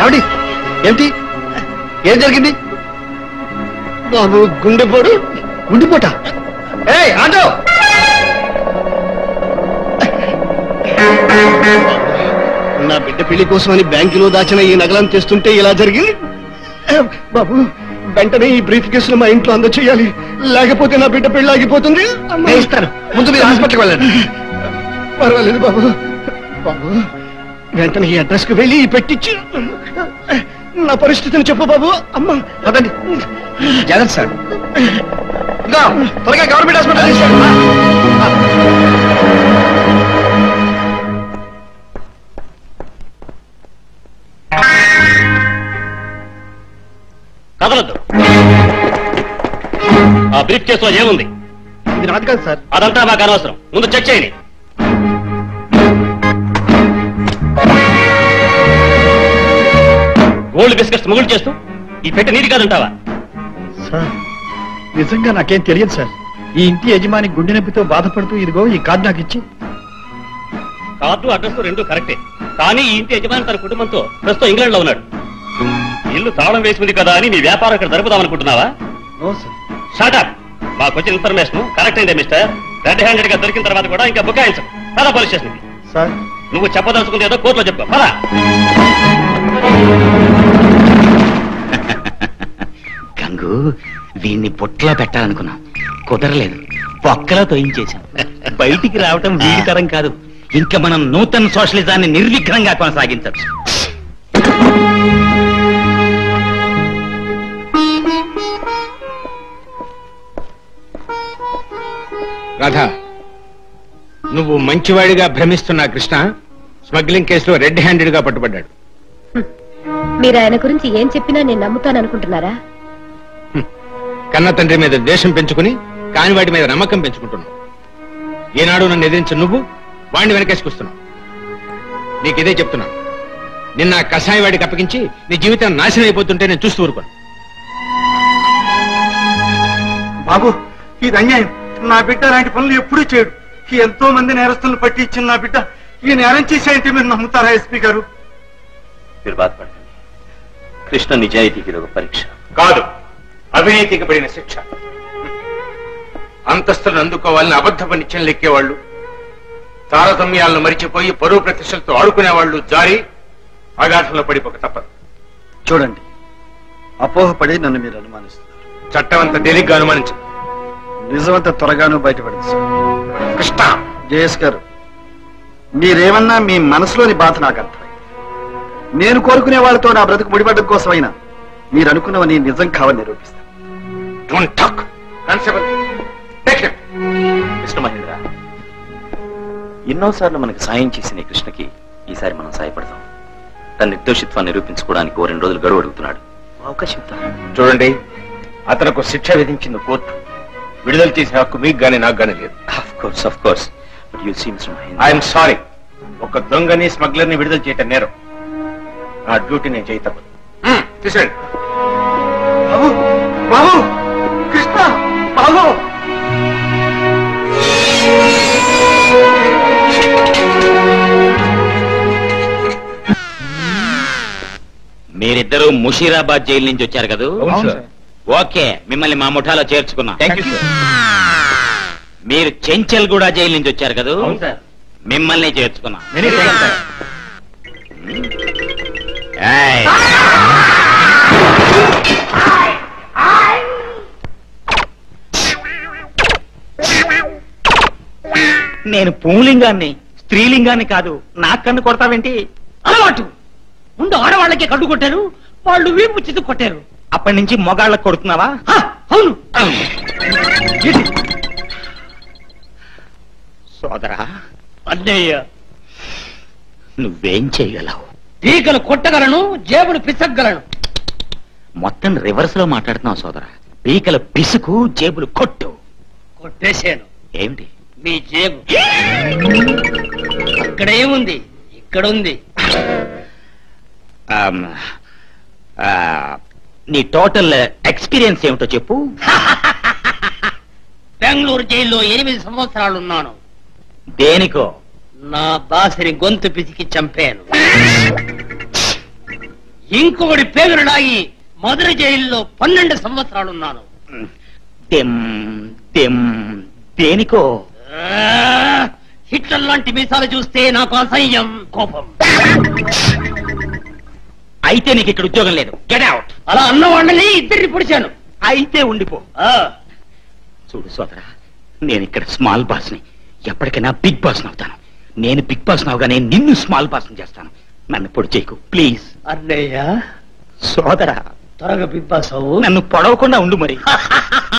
ఏమిటి ఏమిటి ఏం జరిగింది బాబు గుండెపోడు గుండిపోట ఏయ్ ఆటో నా బిడ్డ పెళ్లి కోసమని బ్యాంకులో దాచిన ఈ నగలను తెస్తుంటే ఇలా జరిగింది ఏ, బాబు వెంటనే ఈ బ్రీఫ్ కేసులు మా ఇంట్లో అందచేయాలి లేకపోతే నా బిడ్డ పెళ్లి ఆగిపోతుంది అమ్మా. నేను ఇస్తాను ముందు మీరు హాస్పిటల్కి వెళ్ళండి పర్వాలేదు బాబు బాబు వెంటనే ఈ అడ్రస్ కు వెళ్ళి ఈ పెట్టించి నా పరిస్థితిని చెప్పు బాబు అమ్మా పదండి జాగ్రత్త సార్ ఇంకా త్వరగా గవర్నమెంట్ హాస్పిటల్ తీసుకోండి కదలద్దు ఆ బ్రీఫ్ కేసులో ఏముంది ఇది నాది కాదు సార్ అదంతా మాకు అనవసరం ముందు చెక్ చేయండి గోల్డ్ బిస్కెట్స్ ముగులు చేస్తూ ఈ పెట్టి నీది కాదంటావా సార్ నిజంగా నాకేం తెలియదు సార్ ఈ ఇంటి యజమాని గుండె నొప్పితో బాధపడుతూ ఇదిగో ఈ కార్డు నాకు ఇచ్చి కార్డు అడ్రస్ రెండు కరెక్టే కానీ ఈ ఇంటి యజమాని తన కుటుంబంతో ప్రస్తుతం ఇంగ్లాండ్ లో ఉన్నాడు ఇల్లు తాళం వేసింది కదా అని నీ వ్యాపారం ఇక్కడ జరుపుదాం అనుకుంటున్నావా నో సార్ షాటప్ మాకు వచ్చిన ఇన్ఫర్మేషన్ కరెక్ట్ అయిందే మిస్టర్ రెడ్ హ్యాండెడ్ గా దొరికిన తర్వాత కూడా ఇంకా బుకాయించు పద పోలీస్ స్టేషన్ సార్ నువ్వు చెప్పదలుచుకుంది ఏదో కోర్టులో చెప్పు పద గంగు వీణ్ణి బుట్టలో పెట్టాలనుకున్నాం కుదరలేదు పొక్కలో తోయించేశాం బయటికి రావటం వీడితరం కాదు ఇంకా మనం నూతన సోషలిజాన్ని నిర్విఘ్నంగా కొనసాగించవచ్చు రాధా నువ్వు మంచివాడిగా భ్రమిస్తున్న కృష్ణ స్మగ్లింగ్ కేసులో రెడ్ హ్యాండెడ్ గా పట్టుబడ్డాడు మీరు ఆయన గురించి ఏం చెప్పినా నేను నమ్ముతాననుకుంటున్నారా కన్న తండ్రి మీద ద్వేషం పెంచుకుని కాని వాటి మీద నమ్మకం పెంచుకుంటున్నావు ఏనాడు నన్ను ఎదిరించిన నువ్వు వాడిని వెనకేసుకొస్తున్నావు నీకు ఇదే చెప్తున్నా నిన్న ఆ కషాయ వాడికి అప్పగించి నీ జీవితం నాశనం అయిపోతుంటే నేను చూస్తూ ఊరుకోను బాబు ఇది అన్యాయం నా బిడ్డ అలాంటి పనులు ఎప్పుడూ చేయడు ఎంతో మంది నేరస్తులను పట్టి ఇచ్చిన నా బిడ్డ ఈ నేరం చేశాయంటే మీరు నమ్ముతారా ఎస్పీ గారు మీరు బాధపడకండి కృష్ణ నిజాయితీకి ఇది ఒక పరీక్ష కాదు అవినీతికి పడిన శిక్ష అంతస్తులను అందుకోవాలని అబద్ధపు నిత్యం లెక్కేవాళ్ళు తారతమ్యాలను మరిచిపోయి పరువు ప్రతిష్టలతో ఆడుకునేవాళ్ళు జారి అగాధంలో పడిపోక తప్పదు చూడండి అపోహపడి నన్ను మీరు అనుమానిస్తున్నారు చట్టం అంత తేలిగ్గా అనుమానించదు నిజమంత త్వరగానూ బయటపడింది సార్ కృష్ణ జయేష్ గారు మీరేమన్నా మీ మనసులోని బాధ నాకు అర్థమైంది నేను కోరుకునే వాళ్ళతో నా బ్రతుకు ముడిపడడం కోసమైనా మీరు అనుకున్నవని నిజం కావని నిరూపిస్తాను don't talk constable take him Krishna Mahendra ఎన్నోసార్లు మనకు సాయం చేసిన ఈ కృష్ణకి ఈసారి మనం సాయపడదాం తన నిర్దోషిత్వాన్ని నిరూపించుకోవడానికి ఓ రెండు రోజులు గడువు అడుగుతున్నాడు అవకాశం ఇద్దాం చూడండి అతనికి శిక్ష విధించింది కోర్టు విడుదల చేసే హక్కు మీకు గానీ నాకు గానీ లేదు of course of course but you see mister Mahendra I'm sorry ఒక దొంగని స్మగ్లర్ ని విడుదల చేయటం నేరం నా డ్యూటీ నేను చేయి తప్పదు తీసేయండి బాబు బాబు కృష్ణ బాబు మీరిద్దరూ ముషీరాబాద్ జైలు నుంచి వచ్చారు కదా అవును సార్. ఓకే మిమ్మల్ని మా ముఠాలో చేర్చుకున్నాం థ్యాంక్ యూ సార్ మీరు చెంచల్ కూడా జైలు నుంచి వచ్చారు కదా సార్ మిమ్మల్ని చేర్చుకున్నాం మెనీ థ్యాంక్స్ సార్ ఏయ్. నేను పుంలింగాన్ని స్త్రీలింగాన్ని కాదు నా కన్ను కొడతావేంటి అలవాటు ముందు ఆడవాళ్ళకి కడ్డు కొట్టారు వాళ్ళు వీపు చితు కొట్టారు అప్పటి నుంచి మొగాళ్ళకు కొడుతున్నావా హ, అవును సోదరా అన్నయ్య నువ్వేం చేయగలవు ఈకలు కొట్టగలను జేబులు పిసగ్గలను మొత్తం రివర్స్ లో మాట్లాడుతున్నావు సోదరా పీకల పిసుకు జేబులు కొట్టు కొట్టేశాను ఏమిటి మీ జేబు అక్కడ ఏముంది ఇక్కడ ఉంది ఆమ్, ఆ, నీ టోటల్ ఎక్స్పీరియన్స్ ఏమిటో చెప్పు బెంగళూరు జైల్లో ఎనిమిది సంవత్సరాలు ఉన్నాను దేనికో నా బాసిని గొంతు పిసికి చంపాను ఇంకొకటి పేరు లాగి మధుర జైల్లో పన్నెండు సంవత్సరాలున్నాను దెం దెం దేనికో ఆ, హిట్లర్ లాంటి మీసాలు చూస్తే నాకు అసహ్యం కోపం అయితే నీకు ఇక్కడ ఉద్యోగం లేదు గెట్ అవుట్ అలా అన్న వాళ్ళని ఇద్దరిని పొడిచాను అయితే ఉండిపో ఆ, చూడు సోదరా నేను ఇక్కడ స్మాల్ బాస్ ని ఎప్పటికైనా బిగ్ బాస్ అవుతాను నేను బిగ్ బాస్ అవగానే నిన్ను స్మాల్ బాస్ చేస్తాను నన్ను పొడి చేయకు ప్లీజ్ అన్నయ్య సోదరా త్వరగా బిగ్ బాస్ అవ్వు నన్ను పొడవకుండా ఉండు మరి